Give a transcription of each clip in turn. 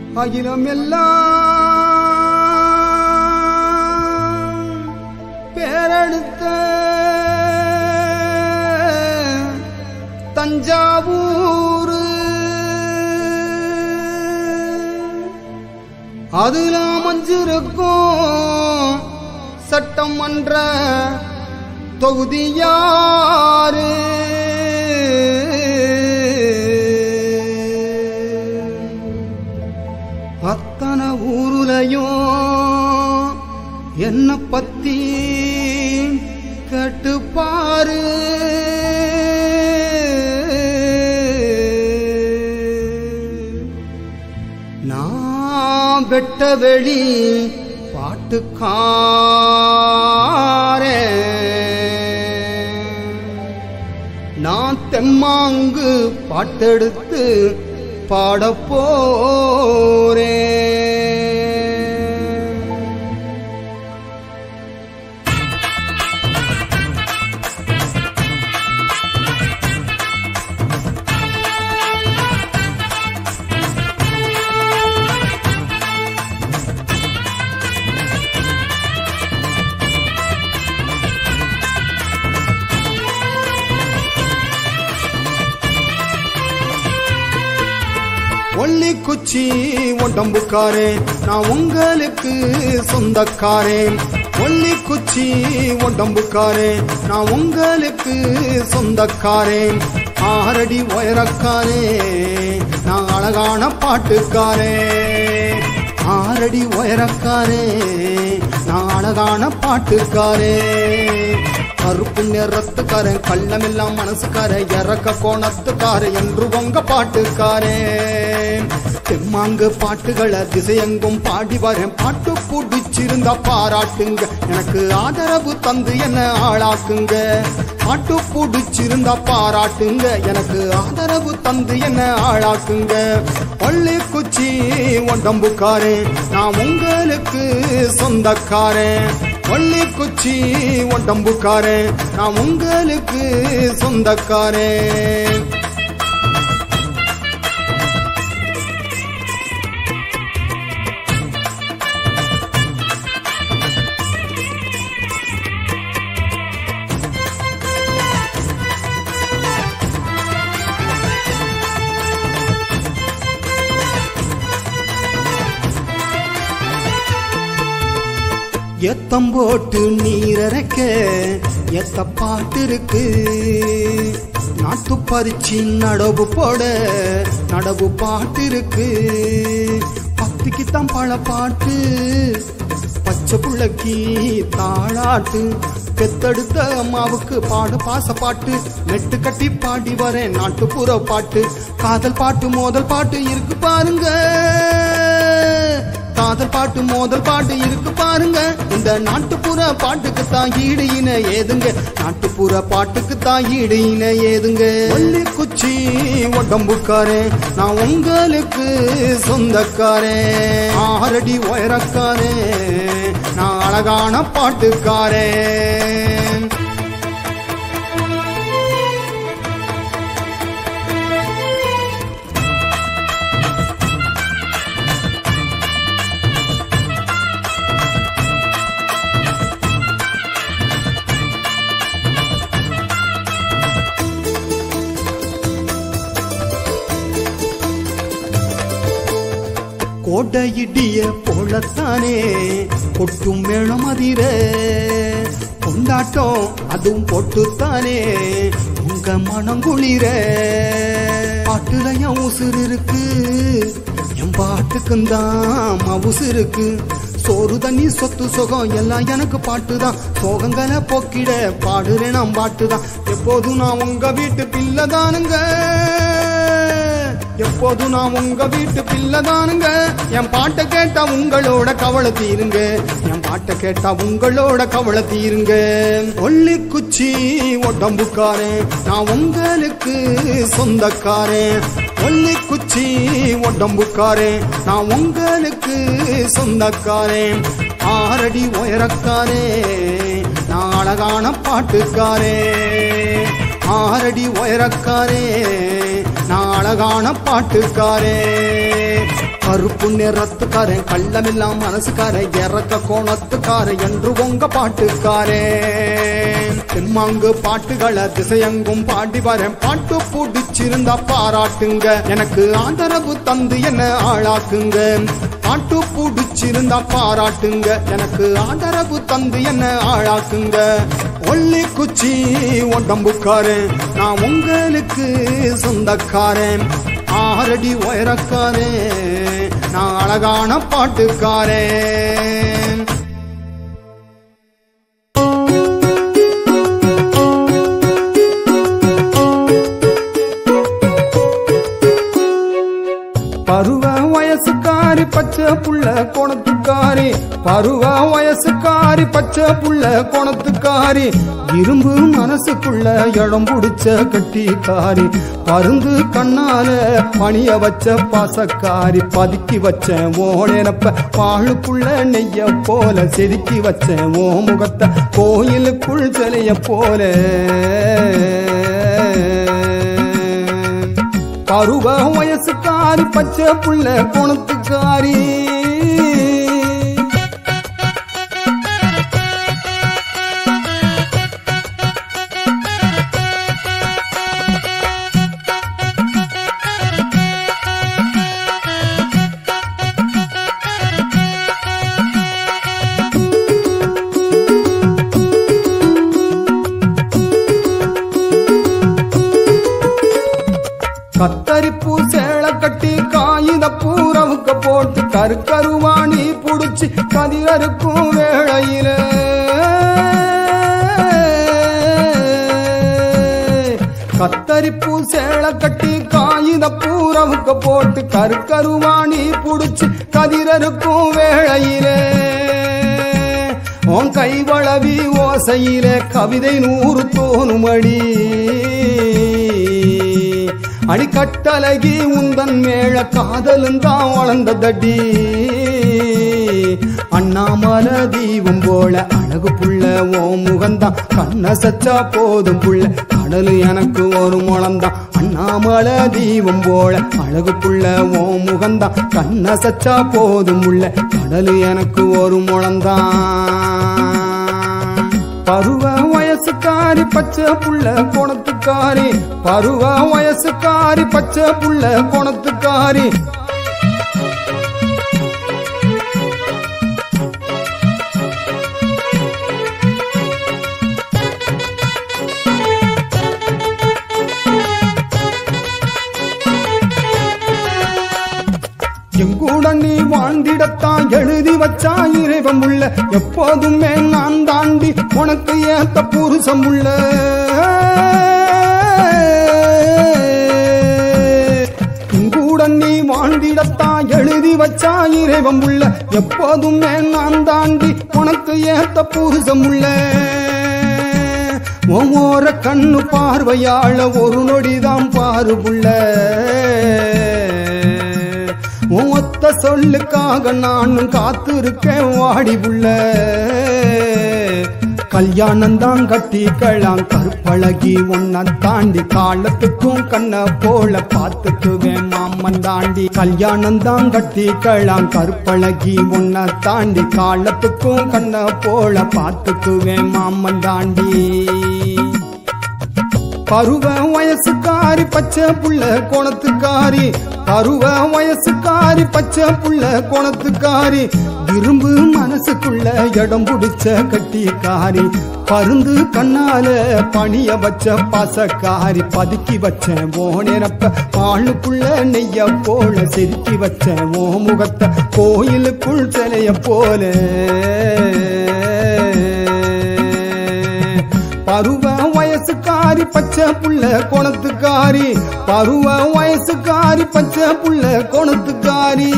அகிலம் எல்லாம் பேரெடுத்த தஞ்சாவூர் அதுல அமைஞ்சிருக்கும் சட்டமன்ற தொகுதி யாரு அத்தனை ஊருலையும் என்ன பத்தி கேட்டு பாரு நான் வெட்ட வெளி பாட்டுக்காரே நான் தெம்மாங்கு பாட்டெடுத்து பாடப் போறேன் ஒல்லி குச்சி உடம்புக்காரே நான் உங்களுக்கு சொந்தக்காரேன் ஒல்லி குச்சி உடம்புக்காரே நான் உங்களுக்கு சொந்தக்காரேன் ஆறடி உயரக்காரே நான் அழகான பாட்டுக்காரே ஆறடி உயரக்காரே நான் அழகான பாட்டுக்காரே கருப்பு நிறத்துக்காரன் கள்ளமெல்லாம் மனசுக்காரன் இறக்க கோணத்துக்காரன் என்று உங்க பாட்டுக்காரே தெம்மாங்கு பாட்டுகளை திசையெங்கும் பாடி வரேன் பாட்டு பிடிச்சிருந்தா பாராட்டுங்க எனக்கு ஆதரவு தந்து என்ன ஆளாக்குங்க பாட்டு பிடிச்சிருந்தா பாராட்டுங்க எனக்கு ஆதரவு தந்து என்ன ஆளாக்குங்க பள்ளி குச்சி உடம்புக்காரே நான் உங்களுக்கு சொந்தக்காரன் பள்ளி குச்சி உடம்புக்காரே நான் உங்களுக்கு சொந்தக்காரன் எத்தம் போட்டு நீரரைக்க எத்த பாட்டு இருக்கு நாட்டு பறிச்சு நடவு போட நடவு பாட்டு இருக்கு பத்திக்கு தான் பழ பாட்டு பச்சை புள்ளக்கி தாளாட்டு பெத்தெடுத்த அம்மாவுக்கு பாடு பாச பாட்டு மெட்டு கட்டி பாடி வரேன் நாட்டுப்புற பாட்டு காதல் பாட்டு மோதல் பாட்டு இருக்கு பாருங்க காதல் பாட்டு மோதல் பாட்டு இருக்கு பாருங்க இந்த நாட்டுப்புற பாட்டுக்கு தான் ஈடு இன ஏதுங்க நாட்டுப்புற பாட்டுக்கு தான் ஈடு இன ஏதுங்க ஒல்லி குச்சி உடம்புக்காரே நான் உங்களுக்கு சொந்தக்காரே ஆறடி உயரக்காரே நான் அழகான பாட்டுக்காரே கோட்டையிடிய போலத்தானே கொட்டும் மேளம் அதிர கொண்டாட்டம் அதுவும் போட்டுத்தானே உங்க மனம் குளிர பாட்டுல என் உசுறு இருக்கு என் பாட்டுக்கும் தான் மவுசு இருக்கு சோறு தண்ணி சொத்து சுகம் எல்லாம் எனக்கு பாட்டுதான் சோகங்களை போக்கிட பாடுறேன் நான் பாட்டுதான் எப்போதும் நான் உங்க வீட்டு பிள்ளை தானுங்க எப்போதும் நான் உங்க வீட்டு பிள்ளை தானுங்க என் பாட்டை கேட்டா உங்களோட கவலை தீருங்க என் பாட்டை கேட்டா உங்களோட கவலை தீருங்க ஒல்லி குச்சி உடம்புக்காரன் நான் உங்களுக்கு சொந்தக்காரன் ஒல்லி குச்சி உடம்புக்காரன் நான் உங்களுக்கு சொந்தக்காரன் ஆறடி உயரக்காரே நான் அழகான பாட்டுக்காரே ஆறடி உயரக்காரே நான் அழகான பாட்டுக்காரே கருப்பு நிறத்துக்காரன் கள்ளமில்லாம் மனசுக்காரன் இறக்க கோணத்துக்காரன் என்று உங்க பாட்டுக்காரன் தெம்மாங்கு பாட்டுகளை திசையங்கும் பாடி வரேன் பாட்டு பிடிச்சிருந்தா பாராட்டுங்க எனக்கு ஆதரவு தந்து என்ன ஆளாக்குங்க பாட்டு பிடிச்சிருந்தா பாராட்டுங்க எனக்கு ஆதரவு தந்து என்ன ஆளாக்குங்க ஒல்லி குச்சி உடம்புக்காரன் நான் உங்களுக்கு சொந்தக்காரன் ஆறடி உயரக்காரன் நான் அழகான பாட்டுக்காரன் பருவ வயசுக்காரி பச்சை புள்ள கோணத்துக்காரி பருவ வயசுக்காரி பச்சை புள்ள கோணத்துக்காரி இரும்பு மனசுக்குள்ள இடம் புடிச்ச கட்டிக்காரி பருந்து கண்ணால பணிய வச்ச பாசக்காரி பதுக்கி வச்ச ஓனப்ப பாழுக்குள்ள நெய்ய போல செதுக்கி வச்ச ஓ முகத்தை கோயிலுக்குள் சிலைய போல பருவ வயசுக்காரி பச்சை புள்ள குணத்துக்காரி கத்தரிப்பூ சேலை கட்டி காகித பூரவுக்க போட்டு கருக்கருவாணி புடிச்சு கதிரருக்கும் வேளையில கத்தரிப்பூ சேலை கட்டி காகித பூரவுக்க போட்டு கருக்கருவாணி புடிச்சு கதிரருக்கும் வேளையிலே உன் கைவளவி ஓசையிலே கவிதை நூறு தோணுமடி அடிக்கட்டழகி உந்தன் மேல காதலும் தான் வளர்ந்ததடி அண்ணாமல தீபம் போல அழகு புள்ள ஓ முகந்தான் கண்ண சச்சா போதும் புள்ள கடலு எனக்கு ஒரு முழந்தான் அண்ணாமல தீபம் போல அழகு புள்ள ஓ முகந்தான் கண்ண சச்சா போதும் உள்ள கடலு எனக்கு ஒரு முழந்தான் பருவ வயசுக்காரி பச்சை புள்ள கோணத்துக்காரி பருவ வயசுக்காரி பச்சை புள்ள கோணத்துக்காரி எங்கூட நீ வாழ்ந்திடத்தான் எழுதி வச்சா இறைவன் உள்ள எப்போதுமே நான் தாண்டி உனக்கு ஏத்த புருஷம் உள்ள கூட நீ வாழ்ந்திடத்தான் எழுதி வச்சா இறைவன் உள்ள எப்போதுமே நான் தாண்டி உனக்கு ஏத்த புருஷம் உள்ள ஒவ்வொரு கண்ணு பார்வையாள ஒரு நொடிதான் பாரு புள்ள உன் ஒத்த சொல்லுக்காக நானும் காத்திருக்கேன் வாடி புள்ள கல்யாணம் தான் கட்டிக்கலாம் கருப்பழகி உன்னை தாண்டி காலத்துக்கும் கண்ண போல பார்த்துக்குவேன் மாமன் தாண்டி கல்யாணம் தான் கட்டிக்கலாம் கருப்பழகி உன்னை தாண்டி காலத்துக்கும் கண்ண போல பார்த்துக்குவேன் மாமன் தாண்டி பருவ வயசுக்காரி பச்சை புள்ள கோணத்துக்காரி பருவ வயசுக்காரி பச்சை புள்ள கோணத்துக்காரி இரும்பு மனசுக்குள்ள இடம் பிடிச்ச கட்டிக்காரி பருந்து கண்ணால பணிய வச்ச பாசக்காரி பதுக்கி வச்ச ஓனப்ப பாழுக்குள்ள நெய்ய போல செதுக்கி வச்ச ஓ முகத்தை கோயிலுக்குள் சிலைய போல பருவ வயசுக்காரி பச்சை புள்ள கோணத்துக்காரி பருவ வயசுக்காரி பச்சை புள்ள கோணத்துக்காரி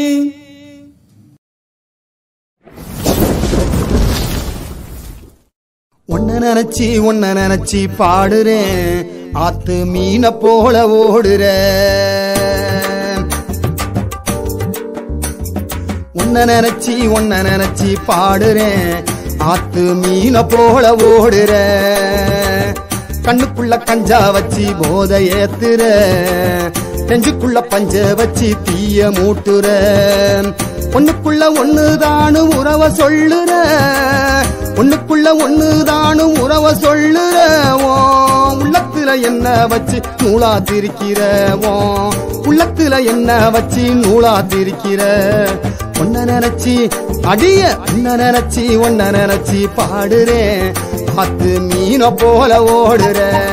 ஒன்ன நினைச்சி ஒன்ன நினைச்சி பாடுறேன் ஆத்து மீன போல ஓடுறேன் உன்ன நினைச்சி உன்ன நினைச்சி பாடுறேன் ஆத்து மீன போல ஓடுற கண்ணுக்குள்ள கஞ்சா வச்சு போத ஏத்துற நெஞ்சுக்குள்ள பஞ்ச வச்சு தீய மூட்டுற ஒண்ணுக்குள்ள ஒண்ணுதானு உறவ சொல்லுற ஒண்ணுக்குள்ள ஒண்ணுதானு உறவ சொல்லுற ஓ உள்ளத்துல என்ன வச்சு நூலா திரிக்கிற ஓ உள்ளத்துல என்ன வச்சு நூலா திரிக்கிற ஒன்ன நினைச்சி அடிய ஒன்ன நினைச்சி ஒன்ன நினைச்சி பாடுறேன் பத்து மீன போல ஓடுறேன்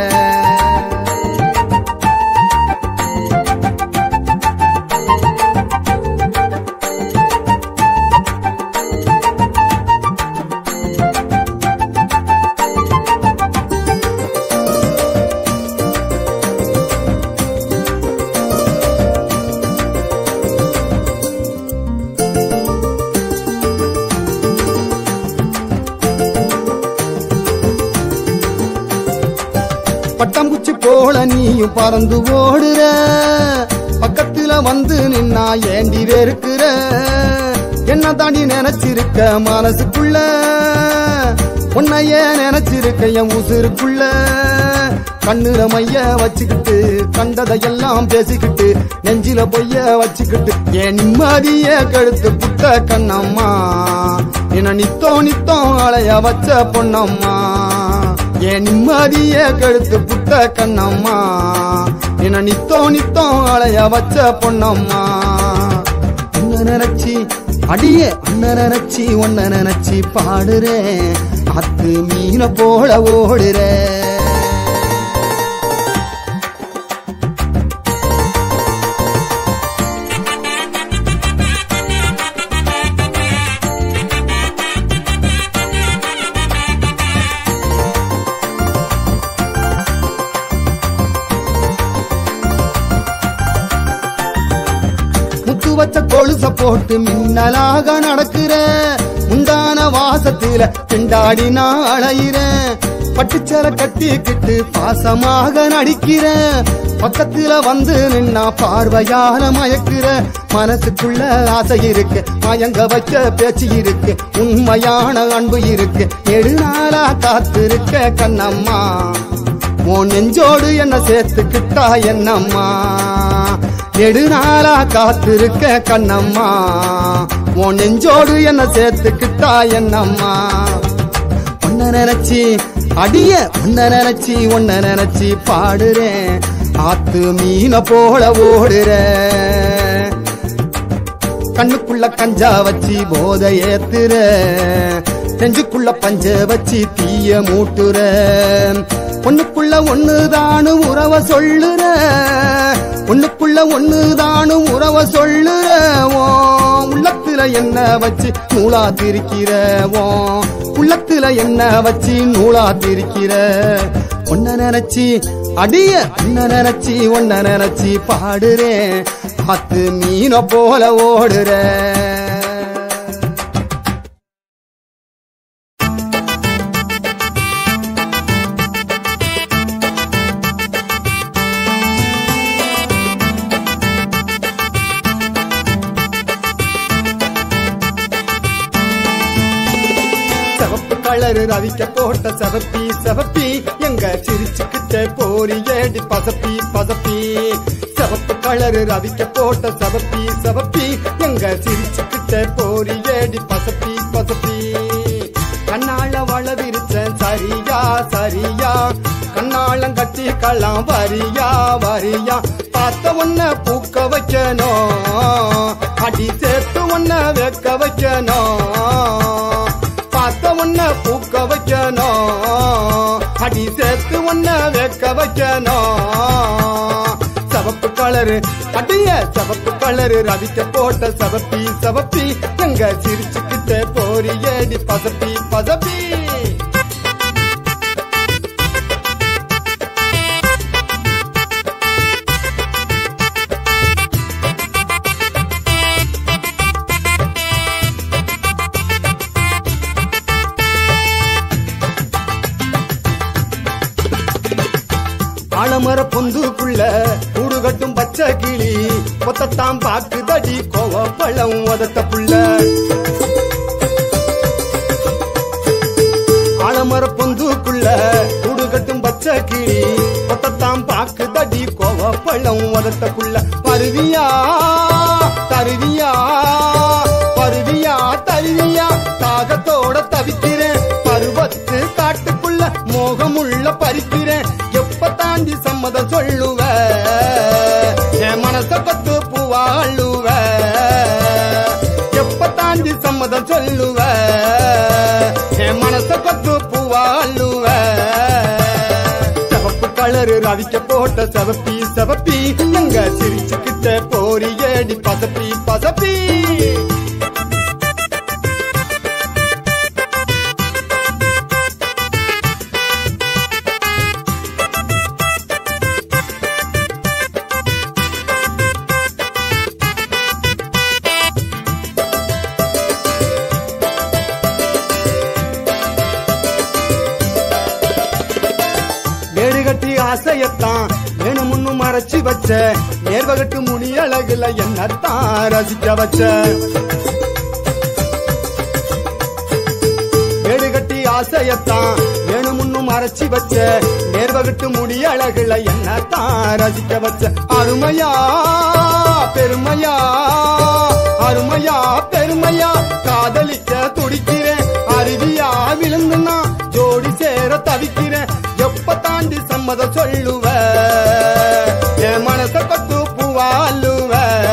பட்டாம்பூச்சி போல நீயும் பறந்து ஓடுற பக்கத்துல வந்து நின்னா ஏண்டி வெறுக்கிற என்ன தாண்டி நினைச்சிருக்க மனசுக்குள்ள உன்னையே நினைச்சிருக்க என் உசுருக்குள்ள கண்ணுல மைய வச்சுக்கிட்டு கண்டதையெல்லாம் பேசிக்கிட்டு நெஞ்சில பொய்ய வச்சுக்கிட்டு என் நிம்மதிய கழுத்து புட்ட கண்ணம்மா என்ன நித்தோ நித்தோ அலைய வச்ச பொண்ணம்மா என் நிம்மதிய கழுத்து புட்ட கண்ணம்மா என்ன நித்தோ நித்தோ அலைய வச்ச பொண்ணம்மா உன்ன நினைச்சி அடிய உன்ன நினைச்சி உன்ன நினைச்சி பாடுறேன் அத்து மீன போல ஓடுறேன் முத்து வச்ச கொலுச போட்டு மின்னலாக நடக்கிற முந்தான வாசத்துல திண்டாடி நான் அலையிறேன் பட்டுச்சர கட்டிக்கிட்டு பாசமாக நடிக்கிற பக்கத்துல வந்து நின்னா பார்வையால மயக்கிற மனசுக்குள்ள ஆசை இருக்கு மயங்க வைக்க பேச்சு இருக்கு உண்மையான அன்பு இருக்கு நெடுநாளா காத்திருக்க கண்ணம்மா உன் நெஞ்சோடு என்ன சேர்த்துக்கிட்டா என்னம்மா நெடுநாளா காத்திருக்க கண்ணம்மா உன் நெஞ்சோடு என்ன சேர்த்துக்கிட்டா என்னம்மா உன்ன நினைச்சி அடிய உன்ன நினைச்சி உன்ன நினைச்சி பாடுறேன் ஆத்து மீன போல ஓடுறேன் கண்ணுக்குள்ள கஞ்சா வச்சு போத ஏத்துற நெஞ்சுக்குள்ள பஞ்ச வச்சு தீய மூட்டுற ஒண்ணுக்குள்ள ஒண்ணுதானு உறவ சொல்லுற ஒண்ணுக்குள்ள ஒண்ணுதானு உறவ சொல்லுற ஓ உள்ளத்துல என்ன வச்சு நூலா திரிக்கிற ஓ உள்ளத்துல என்ன வச்சு நூலா திரிக்கிற ஒன்ன நினைச்சி அடிய ஒன்ன நினைச்சி ஒன்ன நினைச்சி பாடுறேன் பத்து மீன போல ஓடுறேன் சிவப்பு கலரு ரவிக்க போட்ட செவப்பி செவப்பி எங்க சிரிச்சுக்கிட்ட போரி ஏடி பசப்பி பசப்பி சிவப்பு கலரு ரவிக்க போட்ட செவப்பி செவப்பி எங்க சிரிச்சுக்கிட்ட போரி ஏடி பசப்பி பசப்பி கண்ணால வளவிருச்சேன் சரியா சரியா கண்ணாலம் கட்டி களம் வரியா வரியா பார்த்த உன்ன பூக்க வைக்கணும் அடி சேர்த்து உன்ன வைக்க வைக்கணும் பார்த்த உன்ன பூக்க வைக்கணும் அடி சேர்த்து உன்ன வைக்க வைக்கணும் சவப்பு கலரு அடிய சவப்பு கலரு ரவிக்க போட்ட சவப்பி சவப்பி எங்க சிரிச்சுக்கிட்ட போரி ஏடி பசப்பி பசப்பி ஆலமர பொந்துக்குள்ள கூடு கட்டும் பச்சை கிளி கொத்தத்தான் பாக்குதடி கோவப்பழம் உதத்த புள்ள ஆலமர பொந்துக்குள்ள கூடு கட்டும் பச்சை கிளி கொத்தத்தான் பாக்குதடி கோவப்பழம் பழம் உதட்டக்குள்ள பருவியா தருவியா பருவியா தருவியா தாகத்தோட தவிக்கிறேன் பருவத்து காட்டுக்குள்ள மோகமுள்ள பறிக்கிறேன் எப்ப தாண்டி சம்மதம் சொல்லுவ என் மனச பத்து பூவாழுவ எப்ப தாண்டி சம்மதம் சொல்லுவ என் மனச பத்து பூவாழுவ சிவப்பு கலரு ரவிக்க போட்ட செவப்பி செவப்பி எங்க சிரிச்சுக்கிட்ட போரி ஏடி பசப்பி பசப்பி வேடு கட்டி ஆசையத்தான் வேணும் முன்னு மறைச்சு வச்ச நேர்வகட்டு முனி அழகுல என்னத்தான் ரசிக்க வச்ச வேடு கட்டி ஆசையத்தான் வேணும் முன்னு மறைச்சு வச்ச நேர்வகட்டு முடி அழகுல என்னத்தான் ரசிக்க வச்ச அருமையா பெருமையா அருமையா பெருமையா காதலிக்க துடிக்கிறேன் அருவியா விழுந்துனா ஜோடி சேர தவிக்கிறேன் எப்ப தாண்டி சம்மதம் சொல்லுவ என் மனச கொத்து பூவாளுவ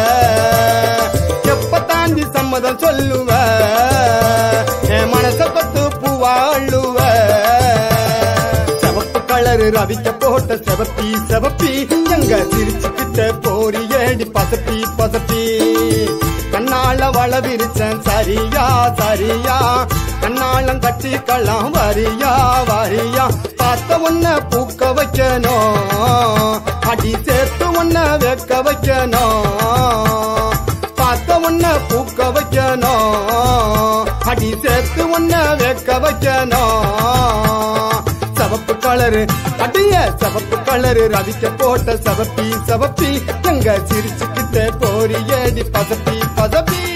எப்ப தாண்டி சம்மதம் சொல்லுவ என் மனச கொத்து பூவாளுவ சிவப்பு கலரு ரவிக்க போட்ட செவப்பி செவப்பி எங்க சிரிச்சுக்கிட்ட போரி ஏடி பசப்பி பசப்பி கண்ணால வள விரிச்சேன் சரியா சரியா கண்ணாலம் கட்டிக்கலாம் வரியா வரியா பார்த்த உன்ன பூக்க வைக்கணும் அடி சேர்த்து உன்ன வைக்க வைக்கணும் பார்த்த உன்ன பூக்க வைக்கணும் அடி சேர்த்து உன்ன வைக்க வைக்கணும் சிவப்பு கலரு அடிய சிவப்பு கலரு ரவிக்க போட்ட சிவப்பி சிவப்பி எங்க சிரிச்சுக்கிட்ட போரி ஏடி பசப்பி பதப்பி